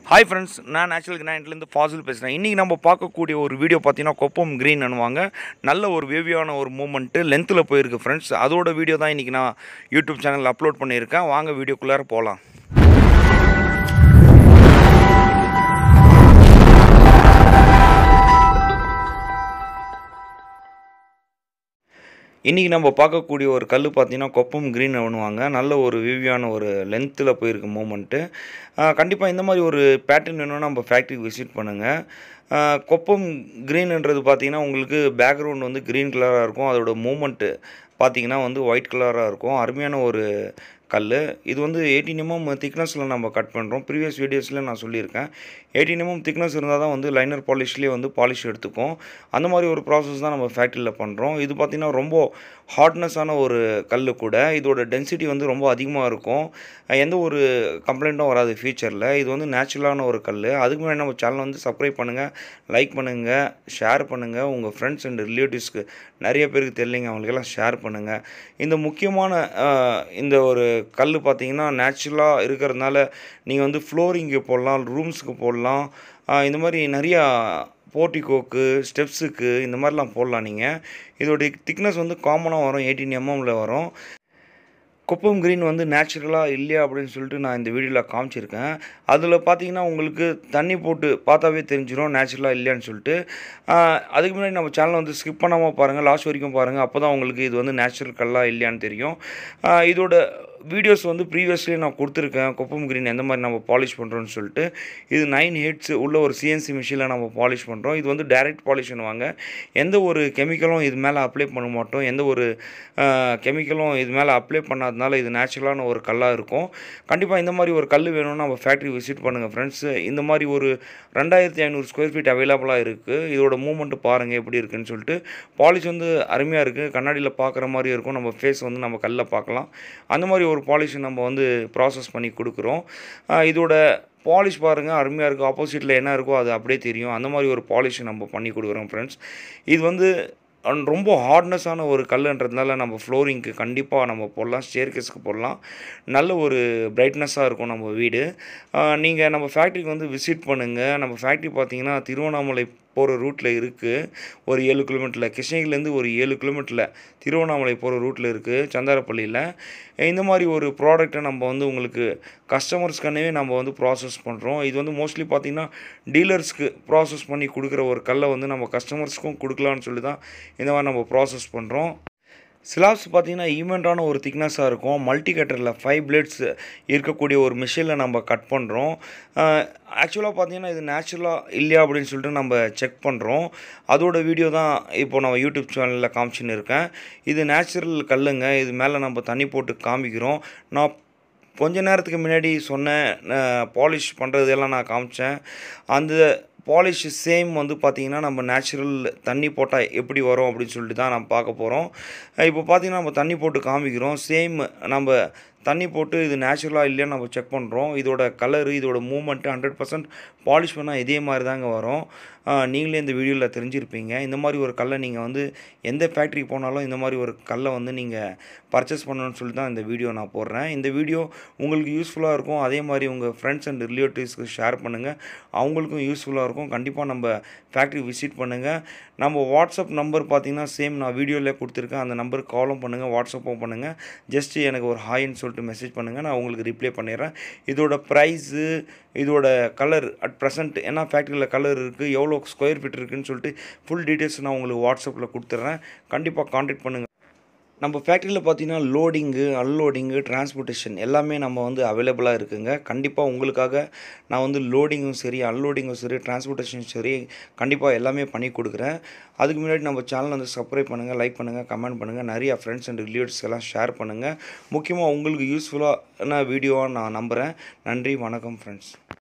hi friends நான் natural கிராண்ட்லேருந்து ஃபாசில் பேசுகிறேன் இன்றைக்கி நம்ம பார்க்கக்கூடிய ஒரு வீடியோ பார்த்தீங்கன்னா கொப்பம் க்ரீன் அனுவாங்க நல்ல ஒரு வேவியான ஒரு மூமெண்ட்டு லென்த்தில் போயிருக்கு ஃப்ரெண்ட்ஸ் அதோட வீடியோ தான் இன்றைக்கி நான் யூடியூப் சேனலில் அப்லோட் பண்ணியிருக்கேன் வாங்க வீடியோக்குள்ளார போகலாம் இன்றைக்கி நம்ம பார்க்கக்கூடிய ஒரு கல் பார்த்தீங்கன்னா கொப்பம் க்ரீன் பண்ணுவாங்க நல்ல ஒரு விவியான ஒரு லென்த்தில் போயிருக்கு மூமெண்ட்டு கண்டிப்பாக இந்த மாதிரி ஒரு பேட்டர்ன் வேணும்னா நம்ம ஃபேக்ட்ரிக்கு விசிட் பண்ணுங்கள் கொப்பம் க்ரீன்ன்றது பார்த்தீங்கன்னா உங்களுக்கு பேக்ரவுண்ட் வந்து க்ரீன் கலராக இருக்கும் அதோட மூமெண்ட்டு பார்த்தீங்கன்னா வந்து ஒயிட் கலராக இருக்கும் அருமையான ஒரு கல் இது வந்து எயிட்டீன் எம்எம் திக்னஸில் நம்ம கட் பண்ணுறோம் ப்ரீவியஸ் வீடியோஸில் நான் சொல்லியிருக்கேன் எயிட்டீன் எம்எம் திக்னஸ் இருந்தால் தான் வந்து லைனர் பாலிஷ்லேயே வந்து பாலிஷ் எடுத்துக்கும் அந்த மாதிரி ஒரு ப்ராசஸ் தான் நம்ம ஃபேக்ட்ரியில் பண்ணுறோம் இது பார்த்திங்கன்னா ரொம்ப ஹார்ட்னஸான ஒரு கல் கூட இதோட டென்சிட்டி வந்து ரொம்ப அதிகமாக இருக்கும் எந்த ஒரு கம்ப்ளைண்ட்டும் வராது ஃபியூச்சரில் இது வந்து நேச்சுரலான ஒரு கல் அதுக்கு முன்னாடி நம்ம சேனல் வந்து சப்ஸ்கிரைப் பண்ணுங்கள் லைக் பண்ணுங்கள் ஷேர் பண்ணுங்கள் உங்கள் ஃப்ரெண்ட்ஸ் அண்ட் ரிலேட்டிவ்ஸ்க்கு நிறைய பேருக்கு தெரியலைங்க அவங்களுக்கெல்லாம் ஷேர் பண்ணுங்கள் இந்த முக்கியமான இந்த ஒரு கல் பார்த்தீங்கன்னா நேச்சுரலாக இருக்கிறதுனால நீங்கள் வந்து ஃப்ளோரிங்கு போடலாம் ரூம்ஸுக்கு போடலாம் இந்த மாதிரி நிறையா போர்ட்டிகோக்கு ஸ்டெப்ஸுக்கு இந்த மாதிரிலாம் போடலாம் நீங்கள் இதோடைய திக்னஸ் வந்து காமனாக வரும் எயிட்டீன் எம்எம்மில் வரும் குப்பம் க்ரீன் வந்து நேச்சுரலாக இல்லையா அப்படின்னு சொல்லிட்டு நான் இந்த வீடியோவில் காமிச்சிருக்கேன் அதில் பார்த்தீங்கன்னா உங்களுக்கு தண்ணி போட்டு பார்த்தாவே தெரிஞ்சிடும் நேச்சுரலாக இல்லையான்னு சொல்லிட்டு அதுக்கு முன்னாடி நம்ம சேனலை வந்து ஸ்கிப் பண்ணாமல் பாருங்கள் லாஸ்ட் வரைக்கும் பாருங்கள் அப்போ தான் உங்களுக்கு இது வந்து நேச்சுரல் கல்லாக இல்லையான்னு தெரியும் இதோட வீடியோஸ் வந்து ப்ரீவியஸ்லேயே நான் கொடுத்துருக்கேன் கொப்பம் க்ரீன் எந்த மாதிரி நம்ம பாலிஷ் பண்ணுறோன்னு சொல்லிட்டு இது நைன் ஹெட்ஸ் உள்ள ஒரு சிஎன்சி மிஷினில் நம்ம பாலிஷ் பண்ணுறோம் இது வந்து டைரக்ட் பாலிஷ் பண்ணுவாங்க எந்த ஒரு கெமிக்கலும் இது மேலே அப்ளை பண்ண மாட்டோம் எந்த ஒரு கெமிக்கலும் இது மேலே அப்ளை பண்ணாதனால இது நேச்சுரலான ஒரு கல்லாக இருக்கும் கண்டிப்பாக இந்த மாதிரி ஒரு கல் வேணும்னா நம்ம ஃபேக்ட்ரி விசிட் பண்ணுங்கள் ஃப்ரெண்ட்ஸ் இந்த மாதிரி ஒரு ரெண்டாயிரத்தி ஐநூறு ஸ்கொயர் ஃபீட் அவைலபிளாக இருக்குது இதோட மூமெண்ட்டு பாருங்கள் எப்படி இருக்குன்னு சொல்லிட்டு பாலிஷ் வந்து அருமையாக இருக்குது கண்ணாடியில் பார்க்குற மாதிரி இருக்கும் நம்ம ஃபேஸ் வந்து நம்ம கல்லில் பார்க்கலாம் அந்த மாதிரி ஒரு பாலிஷ் நம்ம வந்து ப்ராசஸ் பண்ணி கொடுக்குறோம் இதோட பாலிஷ் பாருங்கள் அருமையாக இருக்குது ஆப்போசிட்டில் என்ன இருக்கோ அது அப்படியே தெரியும் அந்த மாதிரி ஒரு பாலிஷ் நம்ம பண்ணி கொடுக்குறோம் ஃப்ரெண்ட்ஸ் இது வந்து ரொம்ப ஹார்ட்னஸான ஒரு கல்லுன்றதுனால நம்ம ஃப்ளோரிங்க்கு கண்டிப்பாக நம்ம போடலாம் ஸ்டேர்கேஸ்க்கு போடலாம் நல்ல ஒரு பிரைட்னஸாக இருக்கும் நம்ம வீடு நீங்கள் நம்ம ஃபேக்ட்ரிக்கு வந்து விசிட் பண்ணுங்கள் நம்ம ஃபேக்ட்ரி பார்த்தீங்கன்னா திருவண்ணாமலை போகிற ரூட்டில் இருக்குது ஒரு ஏழு கிலோமீட்டரில் கிருஷ்ணகிரிலேருந்து ஒரு ஏழு கிலோமீட்டரில் திருவண்ணாமலை போகிற ரூட்டில் இருக்குது சந்தாரப்பள்ளியில் இந்த மாதிரி ஒரு ப்ராடக்ட்டை நம்ம வந்து உங்களுக்கு கஸ்டமர்ஸ்க்கானவே நம்ம வந்து ப்ராசஸ் பண்ணுறோம் இது வந்து மோஸ்ட்லி பார்த்திங்கன்னா டீலர்ஸ்க்கு ப்ராசஸ் பண்ணி கொடுக்குற ஒரு கல்லை வந்து நம்ம கஸ்டமர்ஸ்க்கும் கொடுக்கலான்னு சொல்லி தான் இந்த மாதிரி நம்ம ப்ராசஸ் பண்ணுறோம் ஸ்லாப்ஸ் பார்த்தீங்கன்னா ஈவெண்ட்டான ஒரு திக்னஸாக இருக்கும் மல்டி கட்டரில் ஃபைவ் பிளேட்ஸ் இருக்கக்கூடிய ஒரு மிஷினில் நம்ம கட் பண்ணுறோம் ஆக்சுவலாக பார்த்தீங்கன்னா இது நேச்சுரலாக இல்லையா அப்படின்னு சொல்லிட்டு நம்ம செக் பண்ணுறோம் அதோட வீடியோ தான் இப்போ நான் யூடியூப் சேனலில் காமிச்சின்னு இருக்கேன் இது நேச்சுரல் கல்லுங்க இது மேலே நம்ம தண்ணி போட்டு காமிக்கிறோம் நான் கொஞ்ச நேரத்துக்கு முன்னாடி சொன்னேன் பாலிஷ் பண்ணுறதெல்லாம் நான் காமிச்சேன் அந்த பாலிஷ் சேம் வந்து பார்த்திங்கன்னா நம்ம நேச்சுரல் தண்ணி போட்டால் எப்படி வரும் அப்படின்னு சொல்லிட்டு தான் நம்ம பார்க்க போகிறோம் இப்போ பார்த்திங்கன்னா நம்ம தண்ணி போட்டு காமிக்கிறோம் சேம் நம்ம தண்ணி போட்டு இது நேச்சுரலாக இல்லையான்னு நம்ம செக் பண்ணுறோம் இதோட கலரு இதோட மூமெண்ட்டு ஹண்ட்ரட் பர்சன்ட் பாலிஷ் பண்ணால் இதே மாதிரி தாங்க வரும் நீங்களே இந்த வீடியோவில் தெரிஞ்சிருப்பீங்க இந்த மாதிரி ஒரு கல்லை நீங்கள் வந்து எந்த ஃபேக்ட்ரிக்கு போனாலும் இந்த மாதிரி ஒரு கல்லை வந்து நீங்கள் பர்ச்சேஸ் பண்ணணும்னு சொல்லி தான் இந்த வீடியோ நான் போடுறேன் இந்த வீடியோ உங்களுக்கு யூஸ்ஃபுல்லாக இருக்கும் அதே மாதிரி உங்கள் ஃப்ரெண்ட்ஸ் அண்ட் ரிலேட்டிவ்ஸ்க்கு ஷேர் பண்ணுங்கள் அவங்களுக்கும் யூஸ்ஃபுல்லாக இருக்கும் கண்டிப்பாக நம்ம ஃபேக்ட்ரி விசிட் பண்ணுங்கள் நம்ம வாட்ஸ்அப் நம்பர் பார்த்திங்கன்னா சேம் நான் வீடியோவில் கொடுத்துருக்கேன் அந்த நம்பருக்கு காலும் பண்ணுங்கள் வாட்ஸ்அப்பும் பண்ணுங்கள் ஜஸ்ட்டு எனக்கு ஒரு ஹாய்ன்னு சொல்லிட்டு மெசேஜ் பண்ணுங்கள் நான் உங்களுக்கு ரிப்ளை பண்ணிடுறேன் இதோட ப்ரைஸு இதோட கலர் அட் ப்ரெசென்ட் என்ன ஃபேக்ட்ரியில் கலர் இருக்குது எவ்வளோ ஸ்கொயர் ஃபீட் இருக்குதுன்னு சொல்லிட்டு ஃபுல் டீட்டெயில்ஸ் நான் உங்களுக்கு வாட்ஸ்அப்பில் கொடுத்துட்றேன் கண்டிப்பாக காண்டாக்ட் பண்ணுங்கள் நம்ம ஃபேக்ட்ரியில் பார்த்தீங்கன்னா லோடிங்கு அன்லோடிங்கு டிரான்ஸ்போர்ட்டேஷன் எல்லாமே நம்ம வந்து அவைலபிளாக இருக்குங்க கண்டிப்பாக உங்களுக்காக நான் வந்து லோடிங்கும் சரி அன்லோடிங்கும் சரி டிரான்ஸ்போர்ட்டேஷனும் சரி கண்டிப்பாக எல்லாமே பண்ணி கொடுக்குறேன் அதுக்கு முன்னாடி நம்ம சேனல் வந்து சப்ஸ்கிரைப் பண்ணுங்கள் லைக் பண்ணுங்கள் கமெண்ட் பண்ணுங்கள் நிறையா ஃப்ரெண்ட்ஸ் அண்ட் ரிலேட்டிவ்ஸ் எல்லாம் ஷேர் பண்ணுங்கள் முக்கியமாக உங்களுக்கு யூஸ்ஃபுல்லான வீடியோவாக நான் நம்புகிறேன் நன்றி வணக்கம் ஃப்ரெண்ட்ஸ்